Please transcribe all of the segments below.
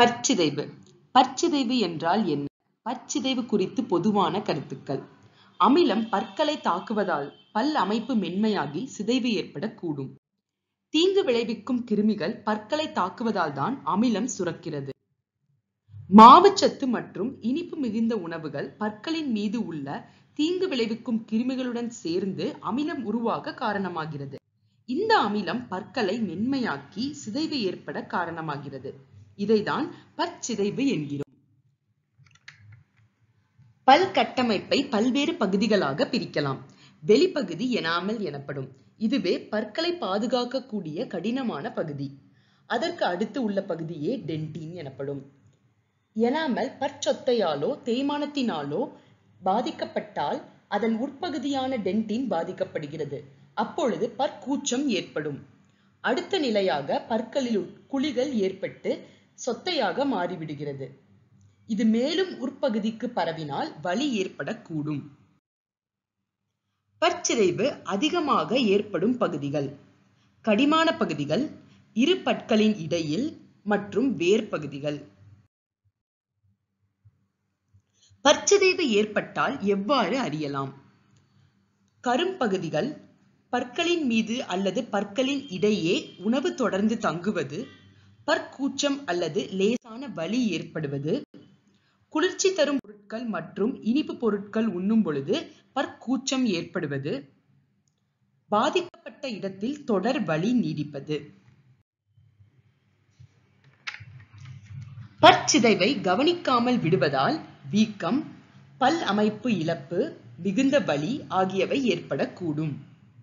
பற்சிதைவு பற்சிதைவு என்றால் என்ன பற்சிதைவு குறித்து பொதுவான கருத்துக்கள் அமிலம் பற்களை தாக்குவதால் பல் அமைப்பு மென்மையாகி சிதைவு ஏற்படக்கூடும் தீங்கு விளைவிக்கும் கிருமிகள் பற்களை தாக்குவதால் தான் அமிலம் சுரக்கிறது மாவுச்சத்து மற்றும் இனிப்பு மிகுந்த உணவுகள் பற்களின் மீது உள்ள தீங்கு விளைவிக்கும் கிருமிகளுடன் சேர்ந்து அமிலம் உருவாக காரணமாகிறது இந்த அமிலம் பற்களை மென்மையாக்கி சிதைவு ஏற்பட காரணமாகிறது இதைதான் பற்சிதைவு என்கிறோம் பல் கட்டமைப்பை பல்வேறு பகுதிகளாக பிரிக்கலாம் வெளிப்பகுதி எனாமல் எனப்படும் இதுவே பற்களை பாதுகாக்கக்கூடிய கடினமான பகுதி அதற்கு அடுத்து உள்ள பகுதியே டென்டின் எனப்படும் எனாமல் பற்சொத்தையாலோ தேய்மானத்தினாலோ பாதிக்கப்பட்டால் அதன் உட்பகுதியான டென்டின் பாதிக்கப்படுகிறது அப்பொழுது பற்கூச்சம் ஏற்படும் அடுத்த நிலையாக பற்களில் குழிகள் ஏற்பட்டு சொத்தையாக மாறிவிடுகிறது இது மேலும் உட்பகுதிக்கு பரவினால் வலி ஏற்படக்கூடும் பற்சிதைவு அதிகமாக ஏற்படும் பகுதிகள் கடிமான பகுதிகள் இரு பற்களின் இடையில் மற்றும் வேர் பகுதிகள் பற்சிதைவு ஏற்பட்டால் எவ்வாறு அறியலாம் கரும்பகுதிகள் பற்களின் மீது அல்லது பற்களின் இடையே உணவு தொடர்ந்து தங்குவது பற்கூச்சம் அல்லது லேசான வலி ஏற்படுவது குளிர்ச்சி தரும் பொருட்கள் மற்றும் இனிப்பு பொருட்கள் உண்ணும் பொழுது பற்கூச்சம் ஏற்படுவது பாதிக்கப்பட்ட இடத்தில் தொடர் வலி நீடிப்பது பற்சிதைவை கவனிக்காமல் விடுவதால் வீக்கம் பல் அமைப்பு இழப்பு மிகுந்த வலி ஆகியவை ஏற்படக்கூடும்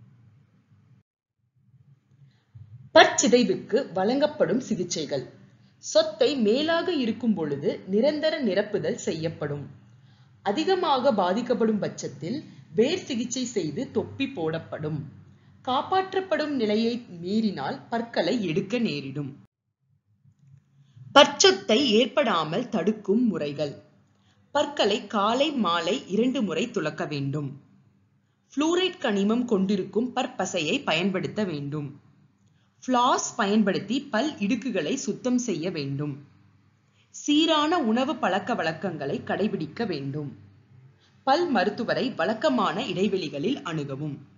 பற்சிதைவுக்கு வழங்கப்படும் சிகிச்சைகள் சொத்தை மேலாக இருக்கும் பொழுது நிரந்தர நிரப்புதல் செய்யப்படும் அதிகமாக பாதிக்கப்படும் பட்சத்தில் வேர் சிகிச்சை செய்து தொப்பி போடப்படும் காப்பாற்றப்படும் நிலையை மீறினால் பற்களை எடுக்க நேரிடும் பற்சொத்தை ஏற்படாமல் தடுக்கும் முறைகள் பற்களை காலை மாலை இரண்டு முறை துலக்க வேண்டும் புளூரைட் கனிமம் கொண்டிருக்கும் பற்பசையை பயன்படுத்த வேண்டும் ஃப்ளாஸ் பயன்படுத்தி பல் இடுக்குகளை சுத்தம் செய்ய வேண்டும் சீரான உணவு பழக்க வழக்கங்களை கடைபிடிக்க வேண்டும் பல் மருத்துவரை வழக்கமான இடைவெளிகளில் அணுகவும்